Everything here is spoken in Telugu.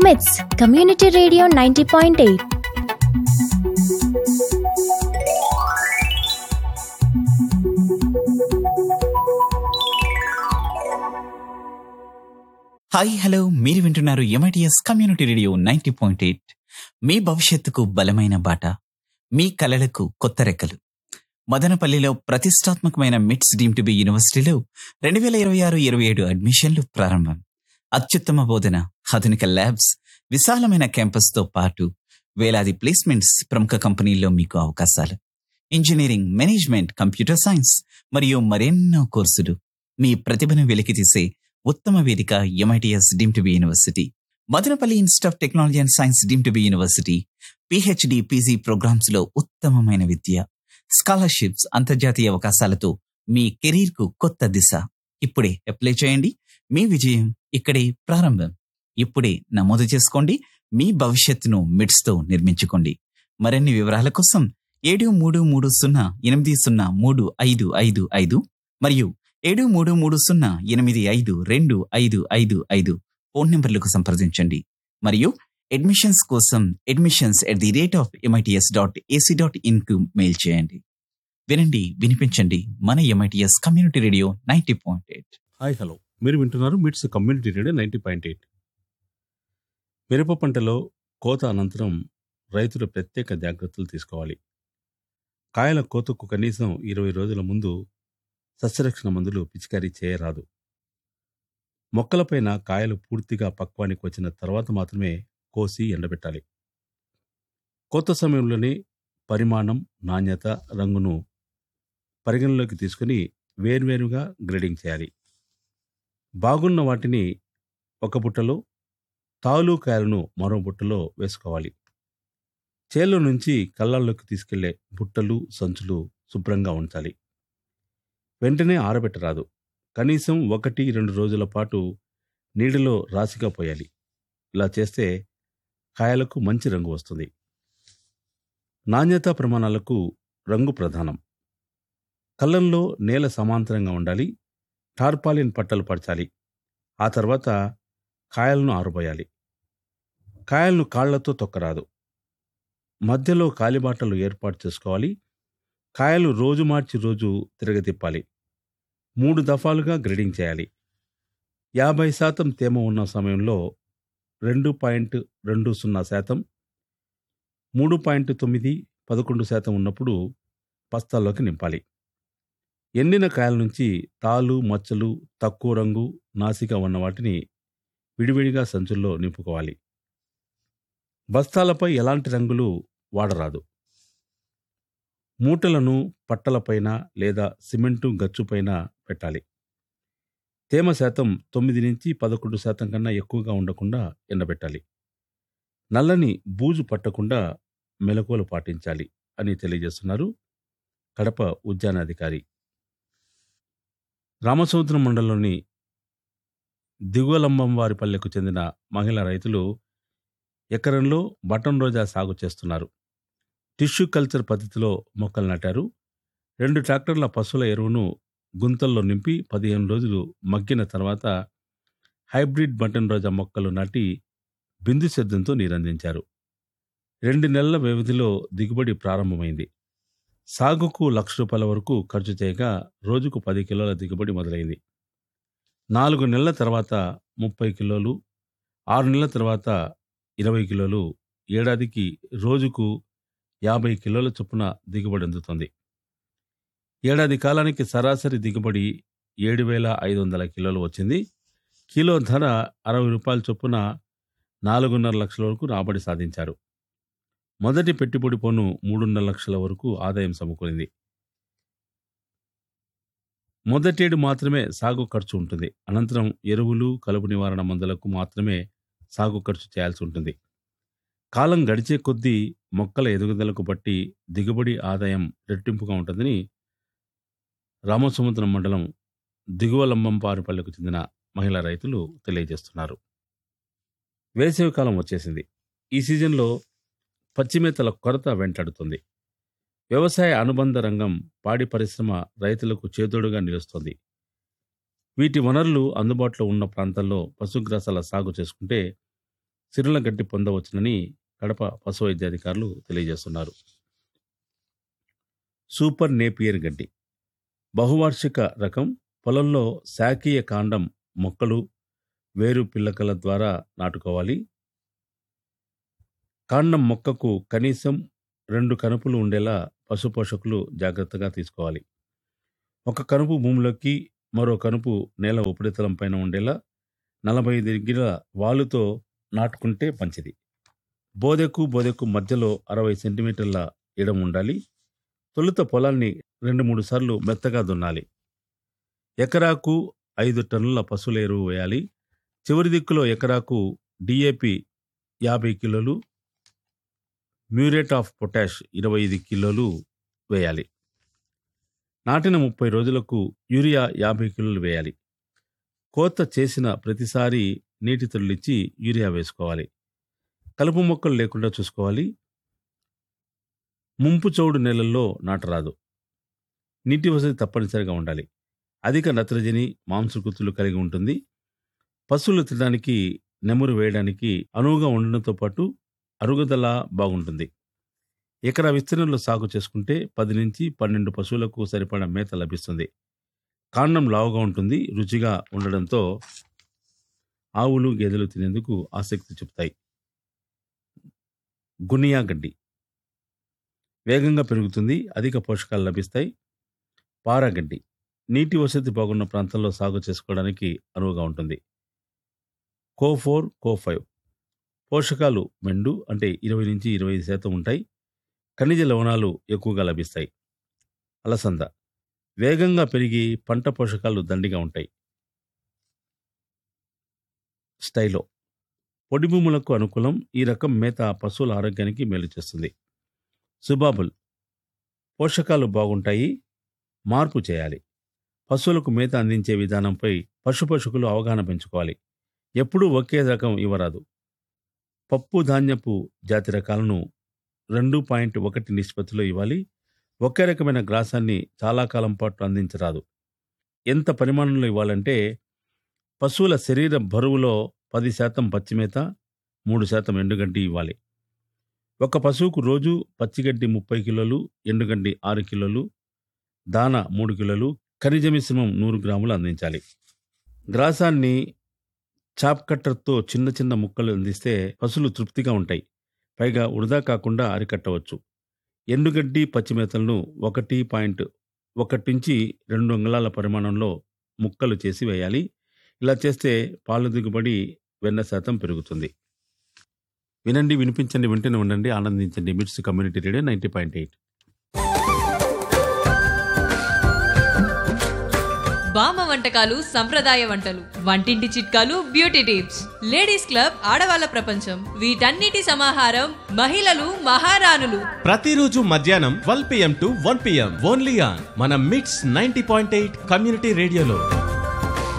మిట్స్ community radio ninety point eight hi hello మీరు వింటున్నారు MITS community radio ninety point eight మీ భవిష్యత్తుకు బలమైన బాట మీ కలలకు కొత్త రెక్కలు మదనపల్లిలో ప్రతిష్టాత్మకమైన మిట్స్ డీమ్ టు బి యూనివర్సిటీలో రెండు వేల ఇరవై ఆరు ఇరవై ఏడు అడ్మిషన్లు ప్రారంభం అత్యుత్తమ బోధన ఆధునిక ల్యాబ్స్ విశాలమైన క్యాంపస్తో పాటు వేలాది ప్లేస్మెంట్స్ ప్రముఖ కంపెనీల్లో మీకు అవకాశాలు ఇంజనీరింగ్ మేనేజ్మెంట్ కంప్యూటర్ సైన్స్ మరియు మరెన్నో కోర్సులు మీ ప్రతిభను వెలికితీసే ఉత్తమ వేదిక MITS deem to be university Madanapalle institute of technology and science deem to be university PhD PG programmes లో ఉత్తమమైన విద్య స్కాలర్షిప్స్ అంతర్జాతీయ అవకాశాలతో మీ కెరీర్ కు కొత్త దిశ ఇప్పుడే అప్లై చేయండి మీ విజయం ఇక్కడే ప్రారంభం ఇప్పుడే నమోదు చేసుకోండి మీ భవిష్యత్తును మిడ్స్ తో నిర్మించుకోండి మరిన్ని వివరాల కోసం ఏడు మూడు మూడు సున్నా ఎనిమిది సున్నా మూడు ఐదు ఐదు ఐదు మరియు ఏడు మూడు మూడు సున్నా ఎనిమిది ఐదు రెండు ఐదు ఐదు ఐదు ఫోన్ నెంబర్లకు సంప్రదించండి మరియు అడ్మిషన్స్ కోసం admissions at the rate of MITS dot AC dot in కు మెయిల్ చేయండి వినండి వినిపించండి మన MITS community radio ninety point eight hi hello మీరు వింటున్నారు MITS community radio ninety point eight మిరప పంటలో కోత అనంతరం రైతులు ప్రత్యేక జాగ్రత్తలు తీసుకోవాలి కాయల కోతకు కనీసం ఇరవై రోజుల ముందు సస్యరక్షణ మందులు పిచికారీ చేయరాదు మొక్కలపైన కాయలు పూర్తిగా పక్వానికి వచ్చిన తర్వాత మాత్రమే కోసి ఎండబెట్టాలి కోత సమయంలోనే పరిమాణం నాణ్యత రంగును పరిగణలోకి తీసుకుని వేర్వేరుగా గ్రేడింగ్ చేయాలి బాగున్న వాటిని ఒక బుట్టలో తాలు కాయలను మరో బుట్టలో వేసుకోవాలి చేలో నుంచి కళ్ళల్లోకి తీసుకెళ్లే బుట్టలు సంచులు శుభ్రంగా ఉంచాలి వెంటనే ఆరబెట్టరాదు కనీసం ఒకటి రెండు రోజుల పాటు నీటిలో రాసిగా పోయాలి ఇలా చేస్తే కాయలకు మంచి రంగు వస్తుంది నాణ్యతా ప్రమాణాలకు రంగు ప్రధానం కళ్ళంలో నేల సమాంతరంగా ఉండాలి టార్పాలిన్ పట్టలు పరచాలి ఆ తర్వాత కాయలను ఆరుబోయాలి కాయలను కాళ్లతో తొక్కరాదు మధ్యలో కాలిబాటలు ఏర్పాటు చేసుకోవాలి కాయలు రోజు మార్చి రోజు తిరగతిప్పాలి మూడు దఫాలుగా గ్రేడింగ్ చేయాలి యాభై శాతం తేమ ఉన్న సమయంలో రెండు పాయింట్ రెండు సున్నా శాతం మూడు పాయింట్ తొమ్మిది పదకొండు శాతం ఉన్నప్పుడు బస్తాల్లోకి నింపాలి ఎండిన కాయల నుంచి తాలు మచ్చలు తక్కువ రంగు నాసిగా ఉన్న వాటిని విడివిడిగా సంచుల్లో నింపుకోవాలి బస్తాలపై ఎలాంటి రంగులు వాడరాదు మూటలను పట్టలపైన లేదా సిమెంటు గచ్చుపైన పెట్టాలి తేమ శాతం తొమ్మిది నుంచి పదకొండు శాతం కన్నా ఎక్కువగా ఉండకుండా ఎండబెట్టాలి నల్లని బూజు పట్టకుండా మెలకువలు పాటించాలి అని తెలియజేస్తున్నారు కడప ఉద్యానాధికారి రామసముద్రం మండలంలోని దిగువలంబం వారిపల్లెకు చెందిన మహిళా రైతులు ఎకరంలో బటన్ రోజా సాగు చేస్తున్నారు టిష్యూ కల్చర్ పద్ధతిలో మొక్కలు నాటారు రెండు ట్రాక్టర్ల పశువుల ఎరువును గుంతల్లో నింపి పదిహేను రోజులు మగ్గిన తర్వాత హైబ్రిడ్ బటన్ రోజా మొక్కలు నాటి బిందు సేద్యంతో నీరందించారు రెండు నెలల వ్యవధిలో దిగుబడి ప్రారంభమైంది సాగుకు లక్ష రూపాయల వరకు ఖర్చు చేయగా రోజుకు పది కిలోల దిగుబడి మొదలైంది నాలుగు నెలల తర్వాత ముప్పై కిలోలు ఆరు నెలల తర్వాత ఇరవై కిలోలు ఏడాదికి రోజుకు యాభై కిలోల చొప్పున దిగుబడి అందుతుంది ఏడాది కాలానికి సరాసరి దిగుబడి ఏడు వేల ఐదు వందల కిలోలు వచ్చింది కిలో ధర అరవై రూపాయల చొప్పున నాలుగున్నర లక్షల వరకు రాబడి సాధించారు మొదటి పెట్టుబడి పన్ను మూడున్నర లక్షల వరకు ఆదాయం సమకూరింది మొదటేడు మాత్రమే సాగు ఖర్చు ఉంటుంది అనంతరం ఎరువులు కలుపు నివారణ మందులకు మాత్రమే సాగు ఖర్చు చేయాల్సి ఉంటుంది కాలం గడిచే కొద్దీ మొక్కల ఎదుగుదలకు బట్టి దిగుబడి ఆదాయం రెట్టింపుగా ఉంటుందని రామసముద్రం మండలం దిగువ లంబంపారుపల్లెకు చెందిన మహిళా రైతులు తెలియజేస్తున్నారు వేసవి కాలం వచ్చేసింది ఈ సీజన్లో పచ్చిమేతల కొరత వెంటాడుతుంది వ్యవసాయ అనుబంధ రంగం పాడి పరిశ్రమ రైతులకు చేదోడుగా నిలుస్తుంది వీటి వనరులు అందుబాటులో ఉన్న ప్రాంతాల్లో పశుగ్రాసాల సాగు చేసుకుంటే సిరుల గడ్డి పొందవచ్చునని కడప పశు వైద్యాధికారులు తెలియజేస్తున్నారు సూపర్ నేపియర్ గడ్డి బహువార్షిక రకం పొలంలో శాకీయ కాండం మొక్కలు వేరు పిల్లకల ద్వారా నాటుకోవాలి కాండం మొక్కకు కనీసం రెండు కనుపులు ఉండేలా పశు పోషకులు జాగ్రత్తగా తీసుకోవాలి ఒక కనుపు భూమిలోకి మరో కనుపు నేల ఉపరితలం పైన ఉండేలా నలభై డిగ్రీల వాలుతో నాటుకుంటే మంచిది బోదెకు బోదెకు మధ్యలో అరవై సెంటీమీటర్ల ఎడం ఉండాలి తొలుత పొలాన్ని రెండు మూడు సార్లు మెత్తగా దున్నాలి ఎకరాకు ఐదు టన్నుల పశువుల ఎరువు వేయాలి చివరి దిక్కులో ఎకరాకు డిఏపి యాభై కిలోలు మ్యూరేట్ ఆఫ్ పొటాష్ ఇరవై ఐదు కిలోలు వేయాలి నాటిన ముప్పై రోజులకు యూరియా యాభై కిలోలు వేయాలి కోత చేసిన ప్రతిసారి నీటి తొలిచ్చి యూరియా వేసుకోవాలి కలుపు మొక్కలు లేకుండా చూసుకోవాలి ముంపు చౌడు నెలల్లో నాటరాదు నీటి వసతి తప్పనిసరిగా ఉండాలి అధిక నత్రజని మాంసకృతులు కలిగి ఉంటుంది పశువులు తినడానికి నెమురు వేయడానికి అనువుగా ఉండడంతో పాటు అరుగుదల బాగుంటుంది ఎకరా విస్తీర్ణంలో సాగు చేసుకుంటే పది నుంచి పన్నెండు పశువులకు సరిపడా మేత లభిస్తుంది కాండం లావుగా ఉంటుంది రుచిగా ఉండడంతో ఆవులు గేదెలు తినేందుకు ఆసక్తి చూపుతాయి గునియా గడ్డి వేగంగా పెరుగుతుంది అధిక పోషకాలు లభిస్తాయి పారగడ్డి నీటి వసతి బాగున్న ప్రాంతాల్లో సాగు చేసుకోవడానికి అనువుగా ఉంటుంది కో ఫోర్ కో ఫైవ్ పోషకాలు మెండు అంటే ఇరవై నుంచి ఇరవై ఐదు శాతం ఉంటాయి ఖనిజ లవణాలు ఎక్కువగా లభిస్తాయి అలసంద వేగంగా పెరిగి పంట పోషకాలు దండిగా ఉంటాయి స్టైలో పొడి భూములకు అనుకూలం ఈ రకం మేత పశువుల ఆరోగ్యానికి మేలు చేస్తుంది సుబాబుల్ పోషకాలు బాగుంటాయి మార్పు చేయాలి పశువులకు మేత అందించే విధానంపై పశు పోషకులు అవగాహన పెంచుకోవాలి ఎప్పుడూ ఒకే రకం ఇవ్వరాదు పప్పు ధాన్యపు జాతి రకాలను రెండు పాయింట్ ఒకటి నిష్పత్తిలో ఇవ్వాలి ఒకే రకమైన గ్రాసాన్ని చాలా కాలం పాటు అందించరాదు ఎంత పరిమాణంలో ఇవ్వాలంటే పశువుల శరీర బరువులో పది శాతం పచ్చిమేత మూడు శాతం ఎండుగడ్డి ఇవ్వాలి ఒక పశువుకు రోజు పచ్చిగడ్డి ముప్పై కిలోలు ఎండుగడ్డి ఆరు కిలోలు దాన మూడు కిలోలు ఖనిజ మిశ్రమం నూరు గ్రాములు అందించాలి గ్రాసాన్ని చాప్ కట్టర్తో చిన్న చిన్న ముక్కలు అందిస్తే పశువులు తృప్తిగా ఉంటాయి పైగా వృధా కాకుండా అరికట్టవచ్చు ఎండుగడ్డి పచ్చిమేతలను ఒకటి పాయింట్ ఒకటి నుంచి రెండు అంగుళాల పరిమాణంలో ముక్కలు చేసి వేయాలి ఇలా చేస్తే పాల దిగుబడి వెన్న శాతం పెరుగుతుంది వినండి వినిపించండి వింటూనే ఉండండి ఆనందించండి MITS community radio ninety point eight బామ్మ వంటకాలు సంప్రదాయ వంటలు వంటింటి చిట్కాలు బ్యూటీ టిప్స్ లేడీస్ క్లబ్ ఆడవాళ్ళ ప్రపంచం వీటన్నిటి సమాహారం మహిళలు మహారాణులు ప్రతిరోజు మధ్యాహ్నం twelve PM to one PM only on మన MITS ninety point eight community రేడియోలో